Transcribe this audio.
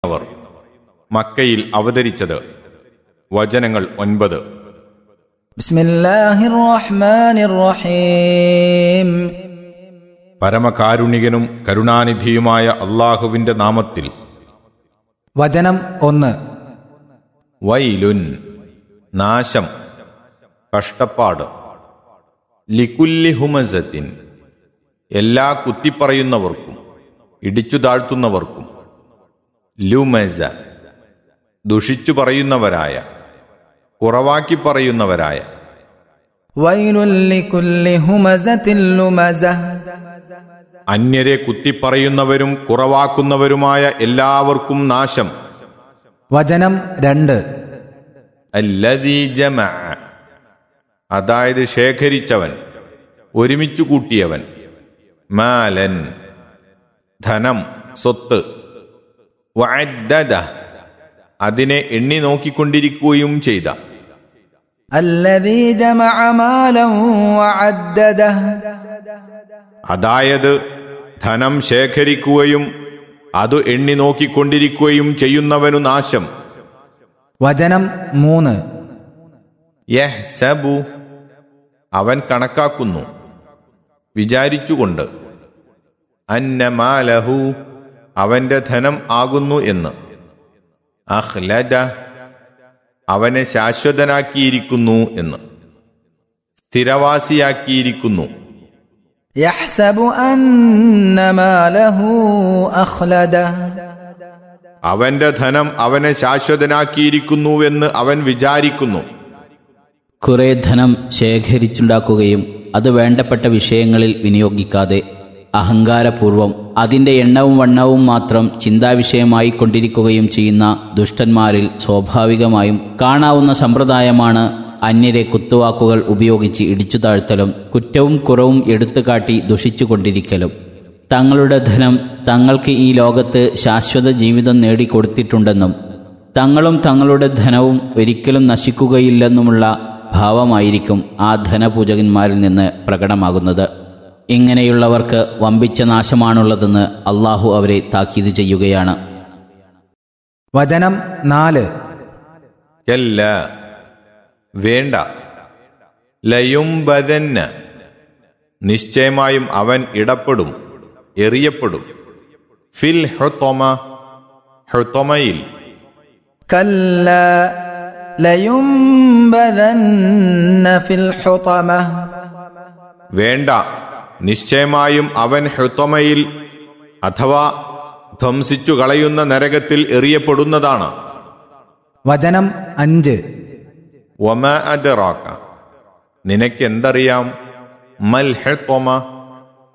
അവർ മക്കയിൽ അവതരിച്ചത് വചനങ്ങൾ ഒൻപത് بسم الله الرحمن الرحيم പരമകാരുണികനും കരുണാനിധിയുമായ അള്ളാഹുവിന്റെ നാമത്തിൽ വചനം ഒന്ന് വൈലുൻ നാശം കഷ്ടപ്പാട് ലിക്കുല്ലി ഹുമസത്തിൻ എല്ലാ കുത്തിപ്പറയുന്നവർക്കും ഇടിച്ചു താഴ്ത്തുന്നവർക്കും ലുമസ ദുഷിച്ചു പറയുന്നവരായ കുറവാക്കി പറയുന്നവരായ ويل لكل همزة لمزة അന്യരെ കുത്തിപ്പറയുന്നവരും കുറവാക്കുന്നവരുമായ എല്ലാവർക്കും നാശം വചനം രണ്ട് അല്ലദീ ജമഅ അതായത് ശേഖരിച്ചവൻ ഒരുമിച്ചു കൂട്ടിയവൻ മാലൻ ധനം സ്വത്ത് വഅദ്ദദ അതിനെ എണ്ണി നോക്കിക്കൊണ്ടിരിക്കുകയും ചെയ്ത الذي جمع مالا وعدده അതായത് ധനം ശേഖരിക്കുകയും അത് എണ്ണി നോക്കിക്കൊണ്ടിരിക്കുകയും ചെയ്യുന്നവനു നാശം വചനം മൂന്ന് യഹ്സബു അവൻ കണക്കാക്കുന്നു വിചാരിച്ചുകൊണ്ട് അന്നമാലഹു അവന്റെ ധനം ആകുന്നു എന്ന് അഹ്ലജ അവനെ ശാശ്വതനാക്കിയിരിക്കുന്നു എന്ന് സ്ഥിരവാസിയാക്കിയിരിക്കുന്നു يحسب أن ماله أخلده അവന്റെ ധനം അവനെ ശാശ്വതനാക്കിയിരിക്കുന്നുവെന്ന് അവൻ വിചാരിക്കുന്നു കുറെ ധനം ശേഖരിച്ചുണ്ടാക്കുകയും അത് വേണ്ടപ്പെട്ട വിഷയങ്ങളിൽ വിനിയോഗിക്കാതെ അഹങ്കാരപൂർവം അതിന്റെ എണ്ണവും വണ്ണവും മാത്രം ചിന്താവിഷയമായി കൊണ്ടിരിക്കുകയും ചെയ്യുന്ന ദുഷ്ടന്മാരിൽ സ്വാഭാവികമായും കാണാവുന്ന സമ്പ്രദായമാണ് അന്യരെ കുത്തുവാക്കുകൾ ഉപയോഗിച്ച് ഇടിച്ചു താഴ്ത്തലും കുറ്റവും കുറവും എടുത്തുകാട്ടി ദുഷിച്ചുകൊണ്ടിരിക്കലും തങ്ങളുടെ ധനം തങ്ങൾക്ക് ഈ ലോകത്ത് ശാശ്വത ജീവിതം നേടിക്കൊടുത്തിട്ടുണ്ടെന്നും തങ്ങളും തങ്ങളുടെ ധനവും ഒരിക്കലും നശിക്കുകയില്ലെന്നുമുള്ള ഭാവമായിരിക്കും ആ ധനപൂജകന്മാരിൽ നിന്ന് പ്രകടമാകുന്നത് ഇങ്ങനെയുള്ളവർക്ക് വമ്പിച്ച നാശമാണുള്ളതെന്ന് അള്ളാഹു അവരെ താക്കീത് ചെയ്യുകയാണ് വചനം നാല് കല്ല വേണ്ട ലയുംബദന്ന നിശ്ചയമായും അവൻ ഇടപെടും എറിയപ്പെടും ഫിൽ ഹുത്തൊമ ഹുത്തൊമയിൽ كلا لينبذن في الحطمة വേണ്ട നിശ്ചയമായും അവൻ ഹുത്തൊമയിൽ അഥവാ ധ്വംസിച്ചു കളയുന്ന നരകത്തിൽ എറിയപ്പെടുന്നതാണ് വചനം അഞ്ച് ഒമ അദറാക്ക നിനക്കെന്തറിയാം മൽ ഹുത്തൊമ